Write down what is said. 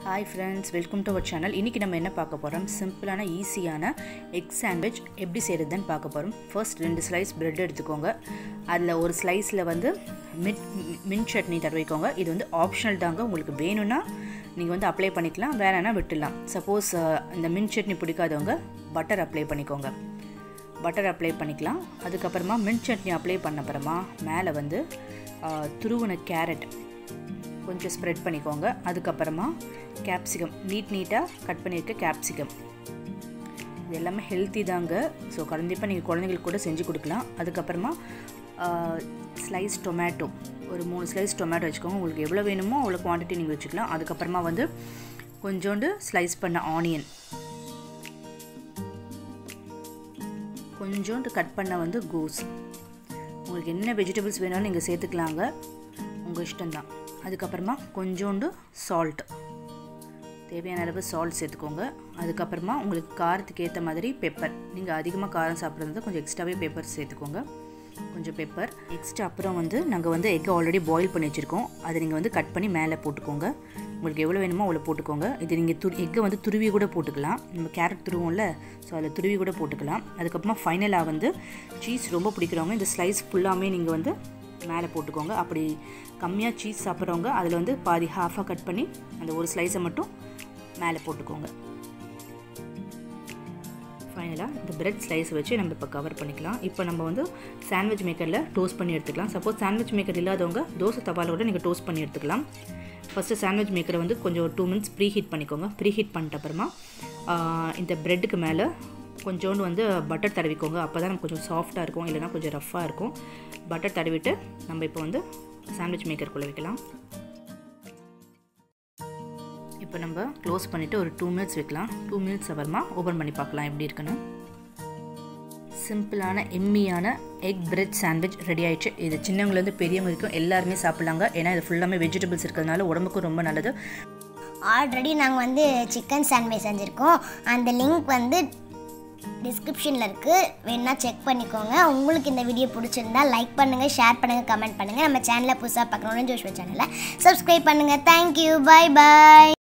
hi friends welcome to our channel இன்றைக்கி நம்ம என்ன பார்க்க போகிறோம் சிம்பிளான ஈஸியான எக் சாண்ட்விச் எப்படி செய்கிறதுன்னு பார்க்க போகிறோம் ஃபர்ஸ்ட் ரெண்டு ஸ்லைஸ் பிரெட் எடுத்துக்கோங்க அதில் ஒரு ஸ்லைஸில் வந்து மிட் மின் சட்னி தடவிக்கோங்க இது வந்து ஆப்ஷனல் தாங்க உங்களுக்கு வேணும்னா நீங்கள் வந்து அப்ளை பண்ணிக்கலாம் வேணான்னா விட்டுடலாம் சப்போஸ் இந்த மின் சட்னி பிடிக்காதவங்க பட்டர் அப்ளை பண்ணிக்கோங்க பட்டர் அப்ளை பண்ணிக்கலாம் அதுக்கப்புறமா மின் சட்னி அப்ளை பண்ண அப்புறமா மேலே வந்து துருவின கேரட் கொஞ்சம் ஸ்ப்ரெட் பண்ணிக்கோங்க அதுக்கப்புறமா கேப்சிகம் நீட் நீட்டாக கட் பண்ணியிருக்க கேப்சிகம் இது எல்லாமே ஹெல்த்தி தாங்க ஸோ கண்டிப்பாக நீங்கள் குழந்தைங்களுக்கு கூட செஞ்சு கொடுக்கலாம் அதுக்கப்புறமா ஸ்லைஸ் டொமேட்டோ ஒரு மூணு ஸ்லைஸ் டொமேட்டோ வச்சுக்கோங்க உங்களுக்கு எவ்வளோ வேணுமோ அவ்வளோ குவான்டிட்டி நீங்கள் வச்சுக்கலாம் அதுக்கப்புறமா வந்து கொஞ்சோண்டு ஸ்லைஸ் பண்ண ஆனியன் கொஞ்சோண்டு கட் பண்ண வந்து கோஸ் உங்களுக்கு என்ன வெஜிடபிள்ஸ் வேணாலும் நீங்கள் சேர்த்துக்கலாங்க உங்கள் இஷ்டம்தான் அதுக்கப்புறமா கொஞ்சோண்டு சால்ட் தேவையான அளவு சால்ட் சேர்த்துக்கோங்க அதுக்கப்புறமா உங்களுக்கு காரத்துக்கு ஏற்ற மாதிரி பெப்பர் நீங்கள் அதிகமாக காரம் சாப்பிட்றது கொஞ்சம் எக்ஸ்ட்ராவே பெப்பர் சேர்த்துக்கோங்க கொஞ்சம் பெப்பர் எக்ஸ்ட்ரா அப்புறம் வந்து நாங்கள் வந்து எக்கை ஆல்ரெடி பாயில் பண்ணி வச்சுருக்கோம் அதை நீங்கள் வந்து கட் பண்ணி மேலே போட்டுக்கோங்க உங்களுக்கு எவ்வளோ வேணுமோ அவ்வளோ போட்டுக்கோங்க இது நீங்கள் துரு எக்கை வந்து துருவி கூட போட்டுக்கலாம் நம்ம கேரட் துருவோம்ல ஸோ அதில் துருவி கூட போட்டுக்கலாம் அதுக்கப்புறமா ஃபைனலாக வந்து சீஸ் ரொம்ப பிடிக்கிறவங்க இந்த ஸ்லைஸ் ஃபுல்லாமே நீங்கள் வந்து மேலே போட்டுக்கோங்க அப்படி கம்மியாக சீஸ் சாப்பிட்றவங்க அதில் வந்து பாதி ஹாஃபாக கட் பண்ணி அந்த ஒரு ஸ்லைஸை மட்டும் மேலே போட்டுக்கோங்க ஃபைனலாக இந்த பிரெட் ஸ்லைஸ் வச்சு நம்ம இப்போ கவர் பண்ணிக்கலாம் இப்போ நம்ம வந்து சாண்ட்விச் மேக்கரில் டோஸ்ட் பண்ணி எடுத்துக்கலாம் சப்போஸ் சாண்ட்விச் மேக்கர் இல்லாதவங்க தோசை தவாவில் கூட நீங்கள் டோஸ்ட் பண்ணி எடுத்துக்கலாம் ஃபஸ்ட்டு சாண்ட்விச் மேக்கரை வந்து கொஞ்சம் டூ மினிட்ஸ் ப்ரீ ஹீட் பண்ணிக்கோங்க ப்ரீ ஹீட் பண்ணிட்ட அப்புறமா இந்த ப்ரெட்டுக்கு மேலே கொஞ்சோண்டு வந்து பட்டர் தடவிக்கோங்க அப்போ தான் நமக்கு கொஞ்சம் சாஃப்டாக இருக்கும் இல்லைனா கொஞ்சம் ரஃப்பாக இருக்கும் பட்டர் தடவிட்டு நம்ம இப்போ வந்து சாண்ட்விச் மேக்கருக்குள்ளே வைக்கலாம் இப்போ நம்ம க்ளோஸ் பண்ணிவிட்டு ஒரு டூ மினிட்ஸ் வைக்கலாம் டூ மினிட்ஸ் அப்புறமா ஓப்பன் பண்ணி பார்க்கலாம் எப்படி இருக்குன்னு சிம்பிளான எம்மியான எக் பிரெட் சாண்ட்விச் ரெடி ஆயிடுச்சு இது சின்னவங்கலேருந்து பெரியவங்க வரைக்கும் எல்லாருமே சாப்பிட்லாங்க ஏன்னா இது ஃபுல்லாமே வெஜிடபிள்ஸ் இருக்கிறதுனால உடம்புக்கும் ரொம்ப நல்லது ஆல்ரெடி நாங்கள் வந்து சிக்கன் சாண்ட்விச் செஞ்சுருக்கோம் அந்த லிங்க் வந்து டிஸ்கிரிப்ஷனில் இருக்குது வேணா செக் பண்ணிக்கோங்க உங்களுக்கு இந்த வீடியோ பிடிச்சிருந்தா லைக் பண்ணுங்கள் ஷேர் பண்ணுங்கள் கமெண்ட் பண்ணுங்கள் நம்ம சேனலை புதுசாக பார்க்கணுன்னு ஜோஷ்வா சேனலை சப்ஸ்கிரைப் பண்ணுங்கள் தேங்க்யூ பாய் பாய்